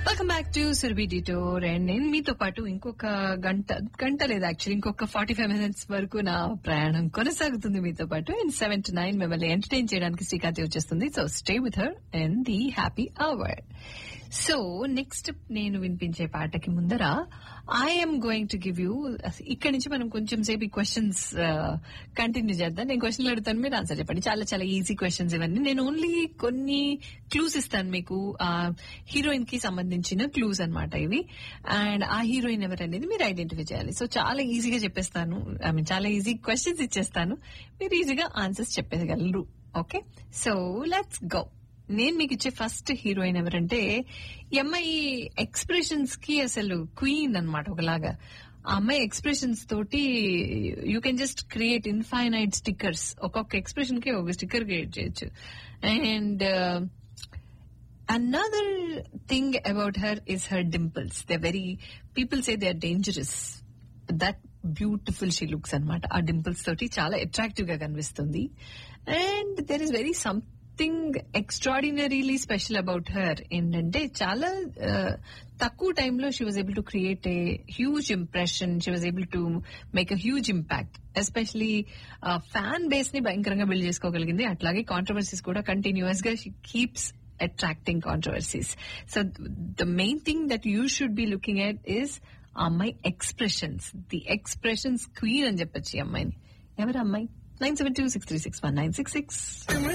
welcome back to Surabhi detour and నేను మీతో పాటు ఇంకొక గంట గంట లేదు యాక్చువల్లీ ఇంకొక ఫార్టీ ఫైవ్ మినిట్స్ వరకు నా ప్రయాణం కొనసాగుతుంది మీతో పాటు అండ్ సెవెన్ టు నైన్ మిమ్మల్ని ఎంటర్టైన్ చేయడానికి శ్రీకాంతి వచ్చేస్తుంది so stay with her and the happy hour so next నేను వినిపించే పాటకి ముందర I'm going to give you ఇక్కడి నుంచి మనం కొంచెం సేపు ఈ క్వశ్చన్స్ కంటిన్యూ చేద్దాం నేను క్వశ్చన్లు అడుగుతాను మీరు ఆన్సర్ చెప్పండి చాలా చాలా ఈజీ క్వశ్చన్స్ ఇవన్నీ నేను ఓన్లీ కొన్ని క్లూస్ ఇస్తాను మీకు హీరోయిన్ కి సంబంధించిన క్లూస్ అన్నమాట ఇవి అండ్ ఆ హీరోయిన్ ఎవరు అనేది మీరు ఐడెంటిఫై చేయాలి సో చాలా ఈజీగా చెప్పేస్తాను ఐ మీన్ చాలా ఈజీ క్వశ్చన్స్ ఇచ్చేస్తాను మీరు ఈజీగా ఆన్సర్స్ చెప్పేయగలరు ఓకే సో లెట్స్ గో నేను మీకు ఇచ్చే ఫస్ట్ హీరోయిన్ ఎవరంటే ఈ అమ్మాయి ఎక్స్ప్రెషన్స్ కి అసలు క్వీన్ అన్నమాట ఒకలాగా ఆ అమ్మాయి ఎక్స్ప్రెషన్స్ తోటి you can just create infinite stickers ఒక్కొక్క ఎక్స్ప్రెషన్ కి ఒక స్టిక్కర్ క్రియేట్ చేయొచ్చు and another thing about her is her dimples they very people say they are dangerous that beautiful she looks అనమాట ఆ డింపుల్స్ తోటి చాలా అట్రాక్టివ్ గా కనిపిస్తుంది and there is very something extraordinarily special about her ఏంటంటే చాలా తక్కువ టైంలో she was able to create a huge impression she was able to make a huge impact especially fan base ని భయంకరంగా బిల్డ్ చేసుకోగలిగింది అట్లాగే కాంట్రవర్సీస్ కూడా కంటిన్యూస్ గా she keeps attracting controversies so the main thing that you should be looking at is ఆ అమ్మాయి expressions the expressions queen అని చెప్పొచ్చు ఈ అమ్మాయిని ఎవరు అమ్మాయి nine seven two six three six one nine six six